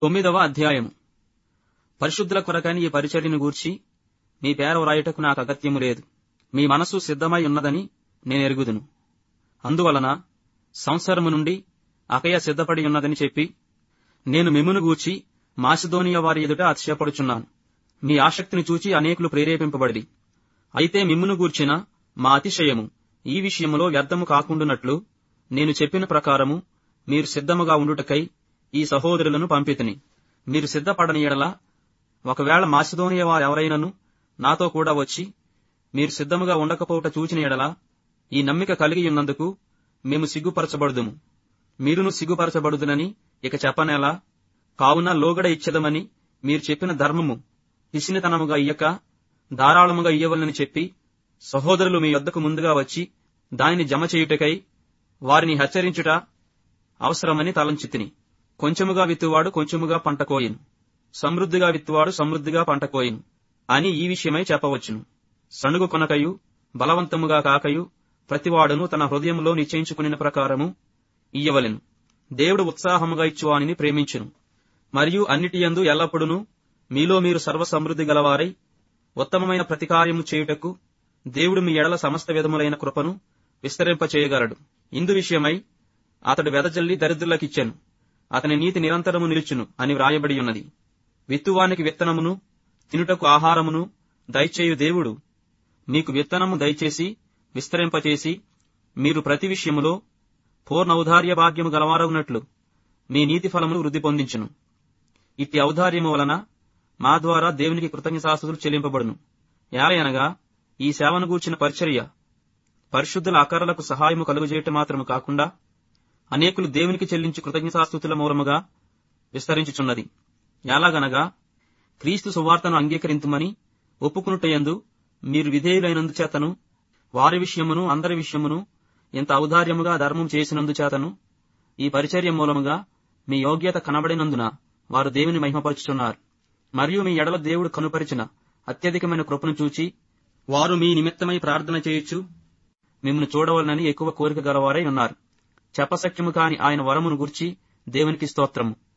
తొమ్మిదవ అధ్యాయము పరిశుద్ధుల కొరకని ఈ పరిచర్యను గూర్చి మీ పేర వ్రాయుటకు నాకు అగత్యము లేదు మీ మనస్సు సిద్ధమై ఉన్నదని నేను ఎరుగుదును అందువలన సంవత్సరము నుండి అకయ సిద్ధపడి ఉన్నదని చెప్పి నేను మిమ్మును గూర్చి మాసిదోనియ వారి ఎదుట అతిశయపడుచున్నాను మీ ఆసక్తిని చూచి అనేకులు ప్రేరేపింపబడి అయితే మిమ్మును గూర్చిన మా అతిశయము ఈ విషయములో వ్యర్థము కాకుండునట్లు నేను చెప్పిన ప్రకారము మీరు సిద్ధముగా ఉండుటకై ఈ సహోదరులను పంపితిని మీరు సిద్ధపడని ఎడల ఒకవేళ మాసిదోనియ వారెవరైనను నాతో కూడా వచ్చి మీరు సిద్ధముగా ఉండకపోవట చూచిన ఎడల ఈ నమ్మిక కలిగి ఉన్నందుకు మేము సిగ్గుపరచబడుదుము మీరును సిగ్గుపరచబడుదునని ఇక చెప్పనేలా కావున లోగడ ఇచ్చదమని మీరు చెప్పిన ధర్మము పిసినితనముగా ఇయ్యక ధారాళముగా ఇయ్యవలనని చెప్పి సహోదరులు మీ యొద్దకు ముందుగా వచ్చి దానిని జమ చేయుటకై వారిని హెచ్చరించుట అవసరమని తలంచితిని కొంచెముగా విత్తువాడు కొంచెముగా పంట కోయిను సమృద్ధిగా విత్తువాడు సమృద్ధిగా పంట కోయిను అని ఈ విషయమై చెప్పవచ్చును సణుగు కొనకయు బలవంతముగా కాకయు ప్రతివాడును తన హృదయంలో నిశ్చయించుకుని ప్రకారము ఇయ్యవలెను దేవుడు ఉత్సాహముగా ఇచ్చువానిని ప్రేమించును మరియు అన్నిటియందు ఎల్లప్పుడూ మీలో మీరు సర్వసమృద్ధి గలవారై ఉత్తమమైన ప్రతికార్యము చేయుటకు దేవుడు మీ ఎడల సమస్త విధములైన కృపను విస్తరింపచేయగలడు ఇందు విషయమై అతడు వెదజల్లి దరిద్రులకిచ్చెను అతని నీతి నిరంతరము నిలుచును అని వ్రాయబడి ఉన్నది విత్తువానికి విత్తనమును తినుటకు ఆహారమును దయచేయు దేవుడు మీకు విత్తనము దయచేసి విస్తరింపచేసి మీరు ప్రతి విషయములో పూర్ణ ఔదార్య భాగ్యము గలవారవునట్లు మీ నీతి ఫలమును వృద్ధి పొందించును ఇట్టి ఔదార్యము వలన మా ద్వారా దేవునికి కృతజ్ఞతాస్తుతులు చెల్లింపబడును ఏలయనగా ఈ సేవను గూర్చిన పరిచర్య పరిశుద్ధుల అకరలకు సహాయము కలుగజేయటం మాత్రము కాకుండా అనేకులు దేవునికి చెల్లించు కృతజ్ఞతాస్తుతుల మూలముగా విస్తరించుచున్నది ఎలాగనగా క్రీస్తు సువార్తను అంగీకరింతుమని ఒప్పుకునుటయందు మీరు విధేయులైనందుచేతను వారి విషయమును అందరి విషయమును ఇంత ఔదార్యముగా ధర్మం చేసినందుచేతను ఈ పరిచర్య మూలముగా మీ యోగ్యత కనబడినందున వారు దేవుని మహిమపరుచుచున్నారు మరియు మీ ఎడల దేవుడు కనుపరిచిన అత్యధికమైన కృపను చూచి వారు మీ నిమిత్తమై ప్రార్థన చేయొచ్చు మిమ్మల్ని చూడవలనని ఎక్కువ కోరిక గలవారై ఉన్నారు చెప్పసఖ్యము కాని ఆయన వరమును గుర్చి దేవునికి స్తోత్రము